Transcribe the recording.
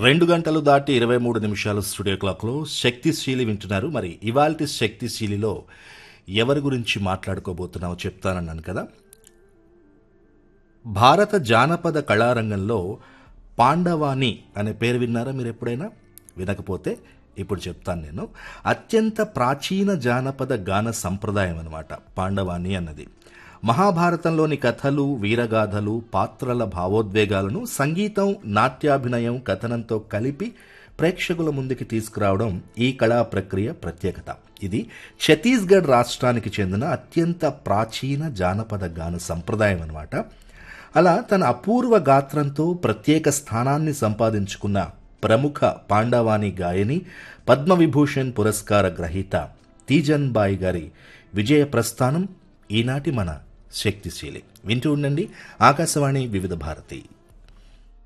రెండు గంటలు దాటి ఇరవై మూడు నిమిషాలు స్టూడియో క్లాక్లో శక్తిశీలి వింటున్నారు మరి ఇవాల్టి శక్తిశీలిలో ఎవరి గురించి మాట్లాడుకోబోతున్నామో చెప్తానన్నాను కదా భారత జానపద కళారంగంలో పాండవాని అనే పేరు విన్నారా మీరు ఎప్పుడైనా వినకపోతే ఇప్పుడు చెప్తాను నేను అత్యంత ప్రాచీన జానపద గాన సంప్రదాయం అనమాట పాండవాని అన్నది మహాభారతంలోని కథలు వీరగాథలు పాత్రల భావోద్వేగాలను సంగీతం నాట్యాభినయం కథనంతో కలిపి ప్రేక్షకుల ముందుకి తీసుకురావడం ఈ కళా ప్రక్రియ ప్రత్యేకత ఇది ఛత్తీస్గఢ్ రాష్ట్రానికి చెందిన అత్యంత ప్రాచీన జానపద గాన సంప్రదాయం అనమాట అలా తన అపూర్వ గాత్రంతో ప్రత్యేక స్థానాన్ని సంపాదించుకున్న ప్రముఖ పాండవాని గాయని పద్మవిభూషణ్ పురస్కార గ్రహీత తీజన్ బాయ్ గారి విజయ ప్రస్థానం ఈనాటి మన శక్తిశీలి వింటూ ఉండండి ఆకాశవాణి వివిధ భారతి